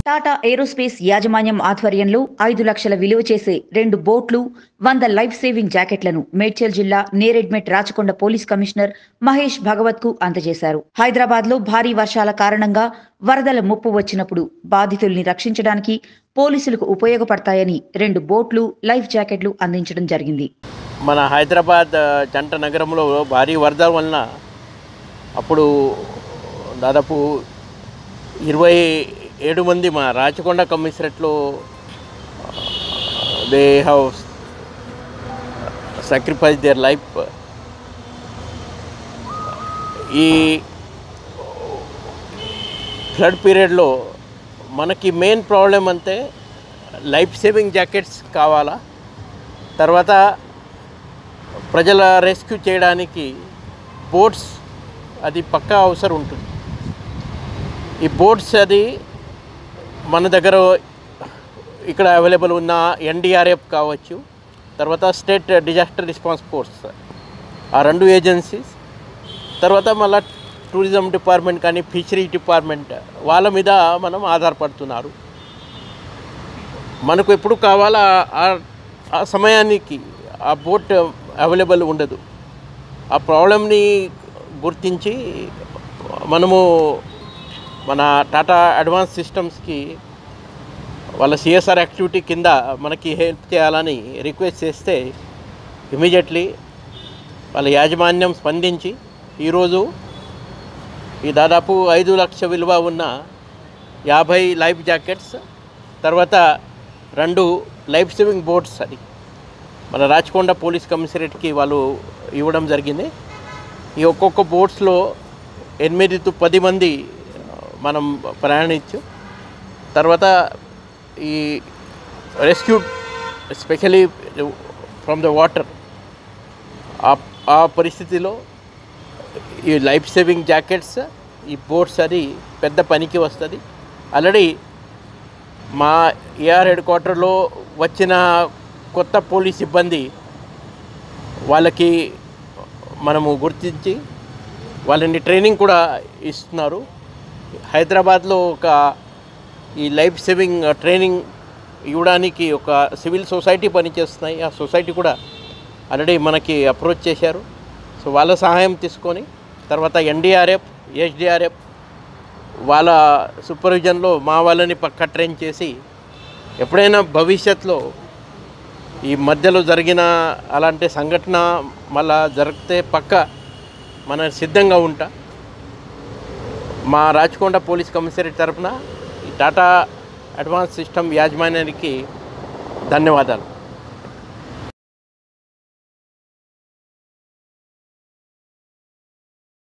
Tata aerospace యాజమాన్యం ఆధ్వర్యంలో ఐదు లక్షల విలువ చేసే రెండు బోట్లు వంద లైఫ్ సేవింగ్ జాకెట్లను మేడ్చల్ జిల్లా నేరెడ్మెట్ రాచకొండ పోలీస్ కమిషనర్ మహేష్ భగవత్ కు అందజేశారు హైదరాబాద్ లో భారీ వర్షాల కారణంగా వరదల ముప్పు వచ్చినప్పుడు బాధితుల్ని రక్షించడానికి పోలీసులకు ఉపయోగపడతాయని రెండు బోట్లు లైఫ్ జాకెట్లు అందించడం జరిగింది మన హైదరాబాద్ ఆ, జంట నగరంలో భారీ వరద వలన అప్పుడు దాదాపు ఇరవై ఏడు మంది మా రాచకొండ కమిషనరేట్లో they have sacrifice their life ఈ ఫ్లడ్ పీరియడ్లో మనకి మెయిన్ ప్రాబ్లం అంతే లైఫ్ సేవింగ్ జాకెట్స్ కావాలా తర్వాత ప్రజల రెస్క్యూ చేయడానికి బోట్స్ అది పక్కా అవసరం ఉంటుంది ఈ బోట్స్ అది మన దగ్గర ఇక్కడ అవైలబుల్ ఉన్న ఎన్డీఆర్ఎఫ్ కావచ్చు తర్వాత స్టేట్ డిజాస్టర్ రెస్పాన్స్ ఫోర్స్ ఆ రెండు ఏజెన్సీస్ తర్వాత మళ్ళా టూరిజం డిపార్ట్మెంట్ కానీ ఫిషరీ డిపార్ట్మెంట్ వాళ్ళ మీద మనం ఆధారపడుతున్నారు మనకు ఎప్పుడు కావాలా ఆ- ఆ సమయానికి ఆ బోట్ అవైలబుల్ ఉండదు ఆ ప్రాబ్లమ్ని గుర్తించి మనము మన టాటా అడ్వాన్స్ సిస్టమ్స్కి వాళ్ళ సిఎస్ఆర్ యాక్టివిటీ కింద మనకి హెల్ప్ చేయాలని రిక్వెస్ట్ చేస్తే ఇమీడియట్లీ వాళ్ళ యాజమాన్యం స్పందించి ఈరోజు ఈ దాదాపు ఐదు లక్ష విలువ ఉన్న యాభై లైఫ్ జాకెట్స్ తర్వాత రెండు లైఫ్ సేవింగ్ బోట్స్ అది మన రాచకొండ పోలీస్ కమిషనరేట్కి వాళ్ళు ఇవ్వడం జరిగింది ఈ ఒక్కొక్క బోట్స్లో ఎనిమిది టు పది మంది ఆ, మనం ప్రయాణించు తర్వాత ఈ rescue especially from the water ఆ పరిస్థితిలో ఈ లైఫ్ సేవింగ్ జాకెట్స్ ఈ బోట్స్ అది పెద్ద పనికి వస్తుంది ఆల్రెడీ మా ఏఆర్ హెడ్ క్వార్టర్లో వచ్చిన కొత్త పోలీస్ సిబ్బంది వాళ్ళకి మనము గుర్తించి వాళ్ళని ట్రైనింగ్ కూడా ఇస్తున్నారు హైదరాబాద్లో ఒక ఈ లైఫ్ సేవింగ్ ట్రైనింగ్ ఇవ్వడానికి ఒక సివిల్ సొసైటీ పనిచేస్తున్నాయి ఆ సొసైటీ కూడా ఆల్రెడీ మనకి అప్రోచ్ చేశారు సో వాళ్ళ సహాయం తీసుకొని తర్వాత ఎన్డీఆర్ఎఫ్ ఎస్డిఆర్ఎఫ్ వాళ్ళ సూపర్విజన్లో మా వాళ్ళని పక్క ట్రైన్ చేసి ఎప్పుడైనా భవిష్యత్తులో ఈ మధ్యలో జరిగిన అలాంటి సంఘటన మళ్ళా జరిగితే పక్క మన సిద్ధంగా ఉంటా మా రాచకొండ పోలీస్ కమిషనరేట్ తరఫున ఈ టాటా అడ్వాన్స్ సిస్టమ్ యాజమాన్యానికి ధన్యవాదాలు